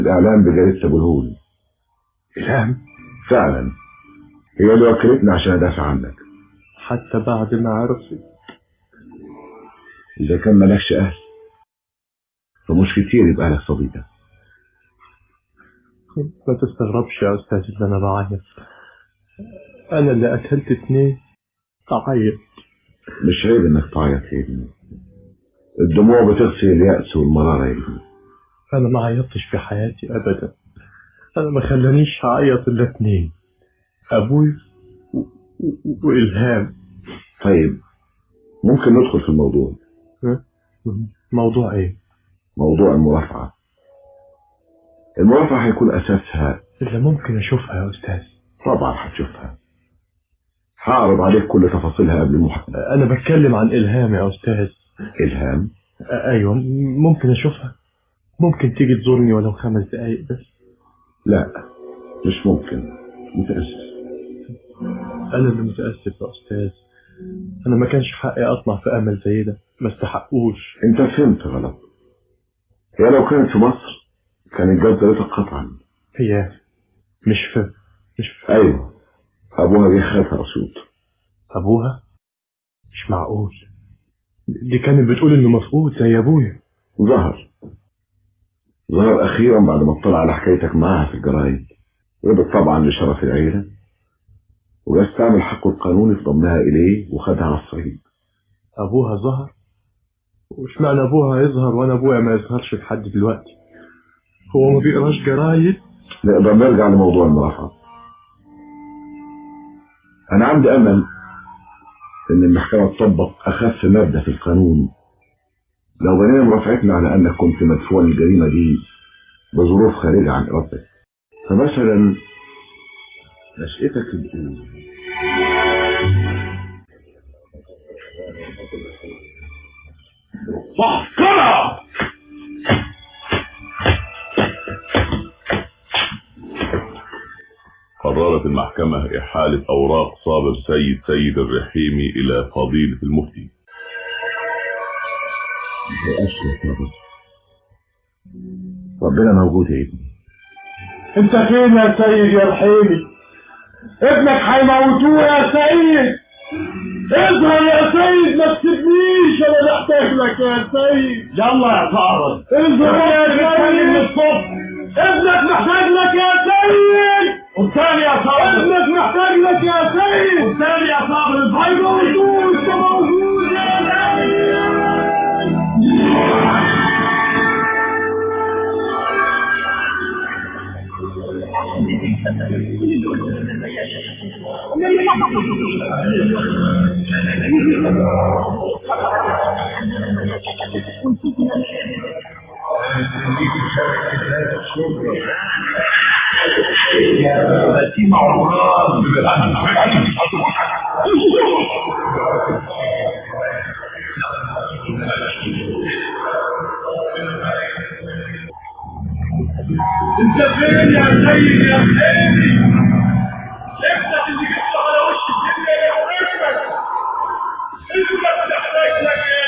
الإعلام بجريدة أبو الهول إلهام فعلا هي اللي وكلتني عشان أدافع عنك حتى بعد ما عرفت إذا كان مالكش أهل فمش كتير يبقى لك صديقة ما تستغربش يا أستاذ إن أنا بعيط أنا اللي قتلت اتنين أعيط مش عيب إنك تعيط يا ابني الدموع بتغسل اليأس والمرارة يا ابني أنا ما عيطتش في حياتي أبدا أنا ما خلانيش أعيط إلا اتنين أبوي و... و... وإلهام طيب ممكن ندخل في الموضوع موضوع إيه؟ موضوع المرافعة المرافعة هيكون أساسها إلا ممكن أشوفها يا أستاذ طبعا هتشوفها هعرض عليك كل تفاصيلها قبل المحاكمة أنا بتكلم عن إلهام يا أستاذ إلهام أيوة ممكن أشوفها ممكن تيجي تزورني ولو خمس دقايق بس لا مش ممكن متأسف أنا اللي متأسف يا أستاذ أنا ما كانش حقي أطمع في أمل زي ده ما استحقوش أنت فهمت غلط هي لو كانت في مصر كانت جت زيارتك قطعا هي مش في مش في أيوه أبوها جه خدها رصود أبوها مش معقول دي كانت بتقول إنه مفقود زي أبويا ظهر ظهر أخيرا بعد ما اطلع على حكايتك معاها في الجرايد رضت طبعا لشرف العيلة ويستعمل حقه القانوني في ضمنها إليه وخدها على الصعيد أبوها ظهر وش معنى أبوها يظهر وأنا أبويا ما يظهرش لحد دلوقتي هو ما بيقراش جرايد نقدر نرجع لموضوع المرافعة أنا عندي أمل إن المحكمة تطبق أخف مادة في القانون لو بنينا مرافعتنا على أنك كنت مدفوع للجريمة دي بظروف خارجة عن إرادتك فمثلا نشأتك الأولى محكمة قررت المحكمة إحالة أوراق صابر سيد سيد الرحيمي إلى فضيلة المفتي أشرف يا بصر ربنا موجود يا ابني انت فين يا سيد يا رحيمي ابنك هيموتوه يا سيد اظهر يا سيد ما تسيبنيش انا محتاج لك يا سيد يلا يا صابر اظهر يا سيد الصبح ابنك محتاج لك يا سيد والثاني يا صابر ابنك محتاج لك يا سيد والثاني يا صابر هيموتوه انت موجود يا سيد انت فين يا سيد يا حبيبي ابنك اللي جبته على وش الدنيا يا ابنك ابنك محتاج لك